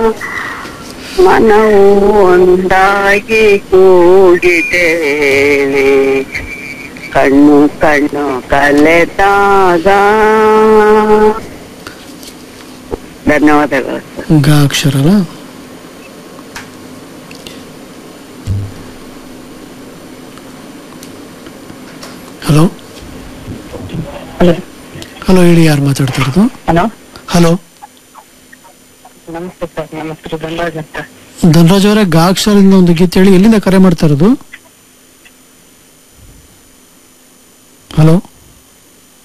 ಮನವು ಒಂದಾಗಿ ಕೂಡಿದ್ದೇವೆ ಕಣ್ಣು ಕಣ್ಣು ಕಲೆದಾಗ ಧನ್ಯವಾದಗಳು ಸರ್ ಗ ಅಕ್ಷರ ಅಲ್ಲ ಹಲೋ ಹಲೋ ಹಲೋ ಹೇಳಿ ಯಾರು ಮಾತಾಡ್ತಾ ಇರೋದು ಹಲೋ ಹಲೋ ನಮಸ್ತೆ ಸರ್ ನಮ್ಮ ಹೆಸರು ಧನರಾಜ್ ಅಂತ ಧನರಾಜ್ ಅವರೇ ಗ ಅಕ್ಷರದಿಂದ ಒಂದು ಗೀತೆ ಹೇಳಿ ಎಲ್ಲಿಂದ ಕರೆ ಮಾಡ್ತಾ ಇರೋದು ಹಲೋ